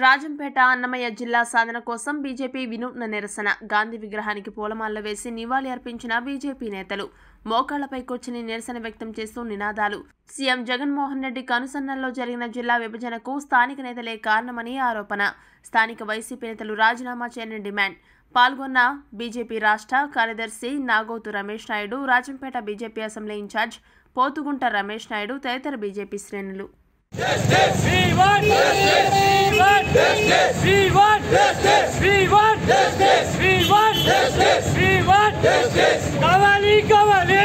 రాజంపేట అన్నమయ్య జిల్లా సాధన కోసం బీజేపీ వినూత్న నిరసన గాంధీ విగ్రహానికి పూలమాలలు వేసి నివాళి అర్పించిన బీజేపీ నేతలు మోకాళ్లపై కూర్చుని నిరసన వ్యక్తం చేస్తూ నినాదాలు సీఎం జగన్మోహన్ రెడ్డి కనుసన్నల్లో జరిగిన జిల్లా విభజనకు స్థానిక నేతలే కారణమని ఆరోపణ స్థానిక వైసీపీ నేతలు రాజీనామా చేయని డిమాండ్ పాల్గొన్న బీజేపీ రాష్ట్ర కార్యదర్శి Nagothu Ramesh Naidu Rajampet BJP assembly incharge Pothugunta Ramesh Naidu తదితర బీజేపీ శ్రేణులు We want justice. We want justice. We want justice. We want justice. We want justice. We want justice. కావాలి కావాలి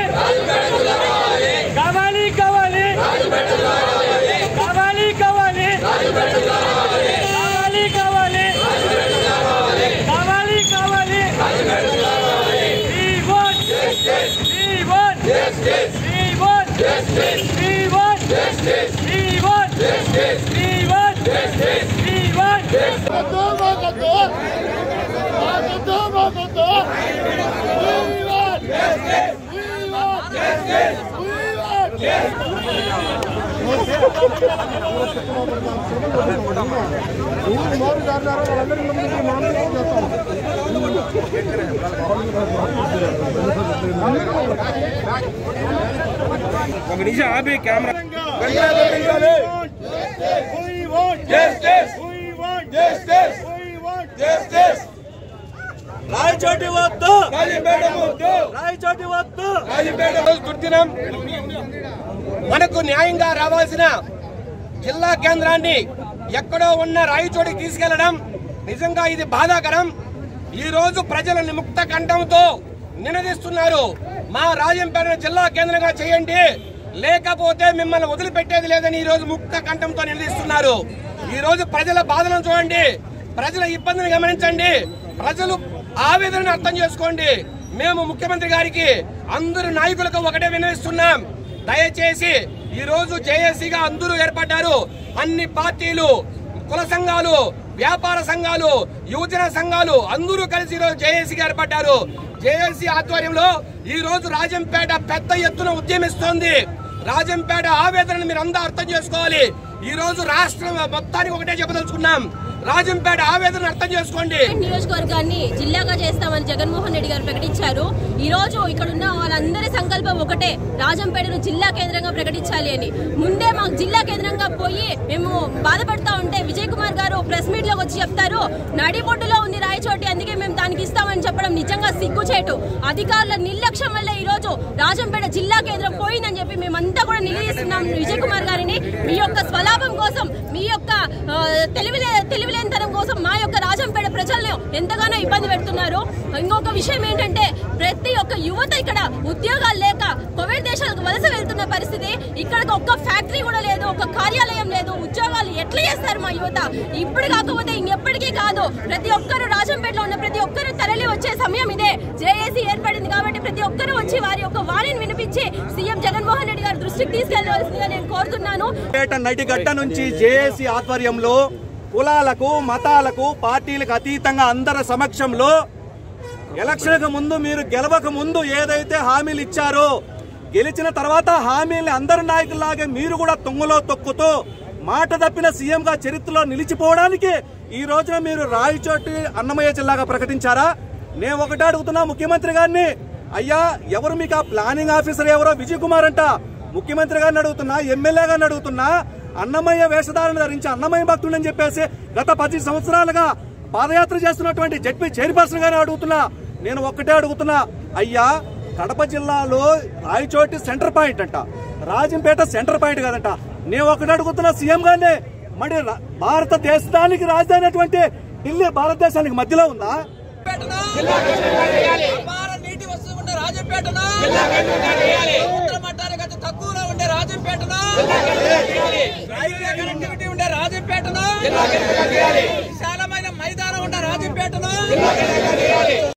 కావాలి కావాలి కావాలి కావాలి కావాలి కావాలి కావాలి కావాలి We want justice. We want justice. We want justice. We want justice. We want justice. We want justice. We want justice. ఒక నిమిషం ఆపి కెమెరా రాయచోటి వద్దు రాజంపేట వద్దు రాయచోటి వద్దు రాజంపేట రోజు దుర్దినం మనకు న్యాయంగా రావాల్సిన జిల్లా కేంద్రాన్ని ఎక్కడో ఉన్న రాయచోటికి తీసుకెళ్లడం నిజంగా ఇది బాధాకరం ఈ రోజు ప్రజలను ముక్త కంఠంతో నినదిస్తున్నారు మా రాజంపేట జిల్లా కేంద్రంగా చేయండి లేకపోతే మిమ్మల్ని వదిలిపెట్టేది లేదని ఈ రోజు ముక్త కంఠంతో నిలదీస్తున్నారు ఈ రోజు ప్రజల బాధలను చూడండి ప్రజల ఇబ్బందిని గమనించండి ప్రజలు ఆవేదనను అర్థం చేసుకోండి మేము ముఖ్యమంత్రి గారికి అందరు నాయకులకు ఒకటే వినవిస్తున్నాం దయచేసి ఈ రోజు జేఏసీగా అందరూ ఏర్పడ్డారు అన్ని పార్టీలు కుల సంఘాలు వ్యాపార సంఘాలు యువజన సంఘాలు అందరూ కలిసి ఈరోజు జేఏసీగా ఏర్పడ్డారు జేఏసీ ఆధ్వర్యంలో ఈ రోజు రాజంపేట పెద్ద ఎత్తున ఉద్యమిస్తోంది రాజంపేట ఆవేదనను మీరు అందరూ అర్థం చేసుకోవాలి ఈ రోజు రాష్ట్రం మొత్తానికి ఒకటే చెప్పదలుచుకున్నాం రాజంపేట ఆవేదన అర్థం చేసుకోండి నియోజకవర్గాన్ని జిల్లాగా చేస్తామని జగన్మోహన్ రెడ్డి గారు ప్రకటించారు ఈ రోజు ఇక్కడ ఉన్న వాళ్ళందరి సంకల్పం ఒకటే రాజంపేటను జిల్లా కేంద్రంగా ప్రకటించాలి అని ముందే మాకు జిల్లా కేంద్రంగా పోయి మేము బాధపడతా ఉంటే విజయ్ కుమార్ గారు ప్రెస్ మీట్ లోకి వచ్చి చెప్తారు నడిబొడ్డులో ఉంది రాయచోటి అందుకే మేము దానికి ఇస్తామని చెప్పడం నిజంగా సిగ్గుచేటు అధికారుల నిర్లక్ష్యం వల్ల ఈ రోజు రాజంపేట జిల్లా కేంద్రం పోయిందని చెప్పి మేమంతా కూడా నిలదీస్తున్నాం విజయ్ కుమార్ గారిని మీ యొక్క స్వలాభం కోసం మీ యొక్క ఆ, తెలివిలే తెలివిలేనితనం కోసం మా యొక్క రాజంపేట ప్రజలను ఎంతగానో ఇబ్బంది పెడుతున్నారు ఇంకొక విషయం ఏంటంటే ప్రతి ఒక్క యువత ఇక్కడ ఉద్యోగాలు లేక కోవిడ్ దేశాలకు వలస వెళ్తున్న పరిస్థితి ఇక్కడ ఒక్క ఫ్యాక్టరీ కూడా లేదు ఒక కార్యాలయం లేదు ఉద్యోగాలు ఎట్లా చేస్తారు మా యువత ఇప్పుడు కాకపోతే ఇంకెప్పటికీ కాదు ప్రతి ఒక్కరు రాజంపేటలో ఉన్న ప్రతి ఒక్కరు తరలి వచ్చే సమయం ఇదే జేఏసీ ఏర్పడింది కాబట్టి ప్రతి ఒక్కరు వచ్చి వారి యొక్క వాణిని వినిపించి సీఎం జగన్మోహన్ రెడ్డి గారి దృష్టికి తీసుకెళ్లవలసిందిగా నేను కోరుతున్నాను పేట నడిగడ్డ నుంచి జేఏసీ ఆధ్వర్యంలో కులాలకు మతాలకు పార్టీలకు అతీతంగా అందరి సమక్షంలో ఎలక్షన్కు ముందు మీరు గెలవక ముందు ఏదైతే హామీలు ఇచ్చారో గెలిచిన తర్వాత హామీల్ని అందరి నాయకుల్లాగే మీరు కూడా తుంగలో తొక్కుతూ మాట తప్పిన సీఎం గా చరిత్రలో నిలిచిపోవడానికి ఈ రోజున మీరు రాయచోటి అన్నమయ్య జిల్లాగా ప్రకటించారా నేను ఒకటే అడుగుతున్నా ముఖ్యమంత్రి గారిని అయ్యా ఎవరు మీకు ఆ ప్లానింగ్ ఆఫీసర్ ఎవరో విజయ్ కుమార్ అంట ముఖ్యమంత్రి గారిని అడుగుతున్నా ఎమ్మెల్యే గారిని అడుగుతున్నా అన్నమయ్య వేషధారణ ధరించి అన్నమయ్య భక్తుడని చెప్పేసి గత పది సంవత్సరాలుగా పాదయాత్ర చేస్తున్నటువంటి జడ్పీ చైర్పర్సన్ గారిని అడుగుతున్నా నేను ఒక్కటే అడుగుతున్నా అయ్యా కడప జిల్లాలో రాయచోటి సెంటర్ పాయింట్ అంట రాజంపేట సెంటర్ పాయింట్ కాదంట నేను ఒకటి అడుగుతున్నా సీఎం గారిని మరి రా- భారతదేశానికి రాజధాని అటువంటి ఢిల్లీ భారతదేశానికి మధ్యలో ఉందా అపార నీటి వస్తువు ఉండే రాజంపేటను సముద్ర మట్టానికి అతి తక్కువలో ఉండే రాజంపేటను రైల్వే కనెక్టివిటీ ఉండే రాజంపేటను విశాలమైన మైదానం ఉండే రాజంపేటను